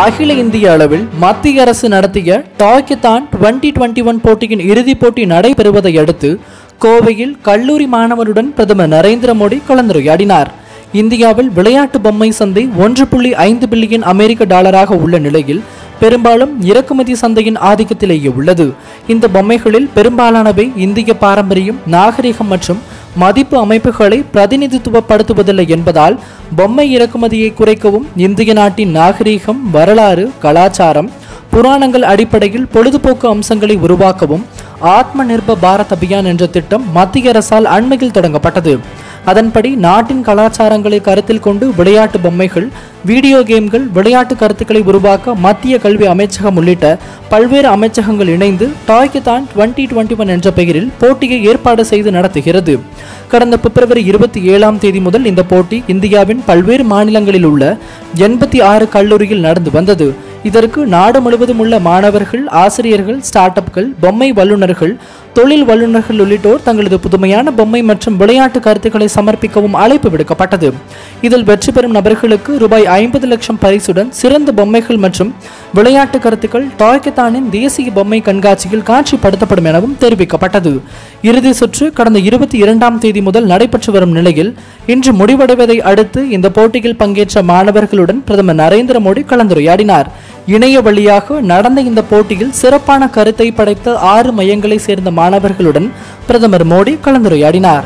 அகில இந்திய அளவில் மத்திய அரசு நடத்திய டாய்கத்தான் டுவெண்ட்டி டுவெண்ட்டி ஒன் போட்டியின் இறுதிப் போட்டி நடைபெறுவதை அடுத்து கோவையில் கல்லூரி மாணவருடன் பிரதமர் நரேந்திர மோடி கலந்துரையாடினார் இந்தியாவில் விளையாட்டு பொம்மை சந்தை ஒன்று புள்ளி ஐந்து பில்லியன் அமெரிக்க டாலராக உள்ள நிலையில் பெரும்பாலும் இறக்குமதி சந்தையின் ஆதிக்கத்திலேயே உள்ளது இந்த பொம்மைகளில் பெரும்பாலானவை இந்திய பாரம்பரியம் நாகரிகம் மற்றும் மதிப்பு அமைப்புகளை பிரதிநிதித்துவப்படுத்துவதில்லை என்பதால் பொம்மை இறக்குமதியை குறைக்கவும் இந்திய நாட்டின் நாகரீகம் வரலாறு கலாச்சாரம் புராணங்கள் அடிப்படையில் பொழுதுபோக்கு அம்சங்களை உருவாக்கவும் ஆத்ம நிர்ப பாரத் அபியான் என்ற திட்டம் மத்திய அரசால் அண்மையில் தொடங்கப்பட்டது அதன்படி நாட்டின் கலாச்சாரங்களை கருத்தில் கொண்டு விளையாட்டு பொம்மைகள் வீடியோ கேம்கள் விளையாட்டு கருத்துக்களை உருவாக்க மத்திய கல்வி அமைச்சகம் உள்ளிட்ட பல்வேறு அமைச்சகங்கள் இணைந்து டாய்கத்தான் டுவெண்ட்டி டுவெண்ட்டி ஒன் என்ற பெயரில் போட்டியை ஏற்பாடு செய்து நடத்துகிறது கடந்த பிப்ரவரி இருபத்தி ஏழாம் தேதி முதல் இந்த போட்டி இந்தியாவின் பல்வேறு மாநிலங்களில் உள்ள எண்பத்தி ஆறு கல்லூரியில் நடந்து வந்தது இதற்கு நாடு முழுவதும் உள்ள மாணவர்கள் ஆசிரியர்கள் ஸ்டார்ட் அப்கள் பொம்மை வல்லுநர்கள் தொழில் வல்லுநர்கள் உள்ளிட்டோர் தங்களது புதுமையான பொம்மை மற்றும் விளையாட்டு கருத்துக்களை சமர்ப்பிக்கவும் அழைப்பு விடுக்கப்பட்டது இதில் வெற்றி பெறும் நபர்களுக்கு ரூபாய் ஐம்பது லட்சம் பரிசுடன் சிறந்த பொம்மைகள் மற்றும் விளையாட்டு கருத்துக்கள் டாய்கத்தானின் தேசிய பொம்மை கண்காட்சியில் காட்சிப்படுத்தப்படும் எனவும் தெரிவிக்கப்பட்டது இறுதி சுற்று கடந்த இருபத்தி இரண்டாம் தேதி முதல் நடைபெற்று வரும் நிலையில் இன்று முடிவடைவதை அடுத்து இந்த போட்டியில் பங்கேற்ற மாணவர்களுடன் பிரதமர் நரேந்திர மோடி கலந்துரையாடினார் இணைய வழியாக நடந்த இந்த போட்டியில் சிறப்பான கருத்தை படைத்த ஆறு மையங்களை சேர்ந்த மாணவர்களுடன் பிரதமர் மோடி கலந்துரையாடினார்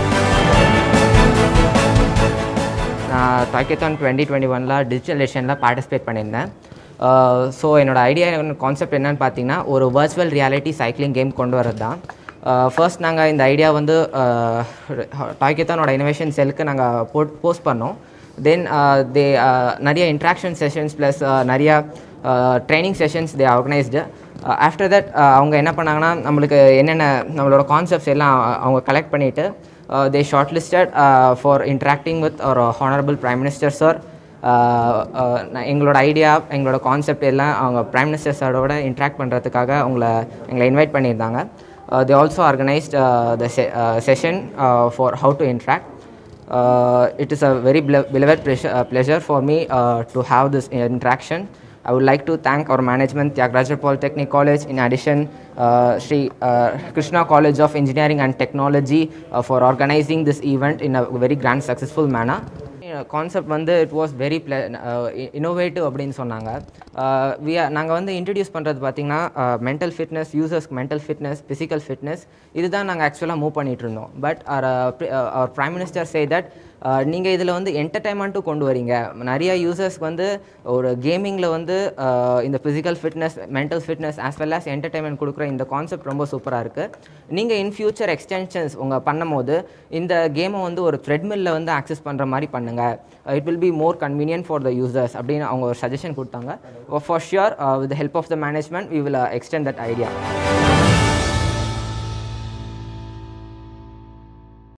நான் டாய்கத்தான் டுவெண்ட்டி டுவெண்ட்டி ஒனில் டிஜிட்டல் எடிஷனில் பார்ட்டிசிபேட் பண்ணியிருந்தேன் ஸோ என்னோட ஐடியா கான்செப்ட் என்னன்னு பார்த்தீங்கன்னா ஒரு வர்ச்சுவல் ரியாலிட்டி சைக்கிளிங் கேம் கொண்டு வரது தான் ஃபர்ஸ்ட் நாங்கள் இந்த ஐடியா வந்து டாய்கத்தானோட இனோவேஷன் செல்லுக்கு நாங்கள் போட் போஸ்ட் பண்ணோம் தென் தே நிறைய இன்ட்ராக்ஷன் செஷன்ஸ் ப்ளஸ் நிறைய training sessions they organised after that அவங்க என்ன பண்ணாங்கன்னா நம்மளுக்கு என்னென்ன நம்மளோட கான்செப்ட்ஸ் எல்லாம் அவங்க கலெக்ட் பண்ணிவிட்டு they short listed for interacting with ஒரு ஹானரபிள் பிரைம் மினிஸ்டர் சார் எங்களோட ஐடியா எங்களோட கான்செப்ட் எல்லாம் அவங்க பிரைம் மினிஸ்டர் சாரோட இன்ட்ராக்ட் பண்ணுறதுக்காக அவங்கள எங்களை இன்வைட் பண்ணியிருந்தாங்க they also organised the session for how to interact uh, it is a very bel- beloved pleasure, uh, pleasure for me uh, to have this interaction. I would like to thank our management, Tyagaraja Polytechnic College, in addition, uh, Sri uh, Krishna College of Engineering and Technology uh, for organizing this event in a very grand, successful manner. Concept வந்து it was very ப்ள innovative அப்படின்னு சொன்னாங்க we நாங்கள் வந்து introduce பண்ணுறது பார்த்திங்கன்னா mental fitness யூசர்ஸ்க்கு mental fitness physical fitness இதுதான் நாங்கள் ஆக்சுவலாக மூவ் பண்ணிகிட்டு இருந்தோம் பட் அவர் ப்ரைம் மினிஸ்டர் சே தட் நீங்கள் இதில் வந்து என்டர்டைன்மெண்ட்டும் கொண்டு வரீங்க நிறைய யூசர்ஸ்க்கு வந்து ஒரு கேமிங்கில் வந்து uh, இந்த physical fitness mental fitness as well as entertainment கொடுக்குற இந்த கான்செப்ட் ரொம்ப சூப்பராக இருக்குது நீங்கள் இன் ஃபியூச்சர் எக்ஸ்டென்ஷன்ஸ் உங்கள் பண்ணும்போது இந்த கேமை வந்து ஒரு த்ரெட்மில்ல வந்து ஆக்சஸ் பண்ணுற மாதிரி பண்ணுங்கள் it will be more convenient for the users அப்படின்னு அவங்க ஒரு சஜஷன் கொடுத்தாங்க for sure with help of the management we will extend that idea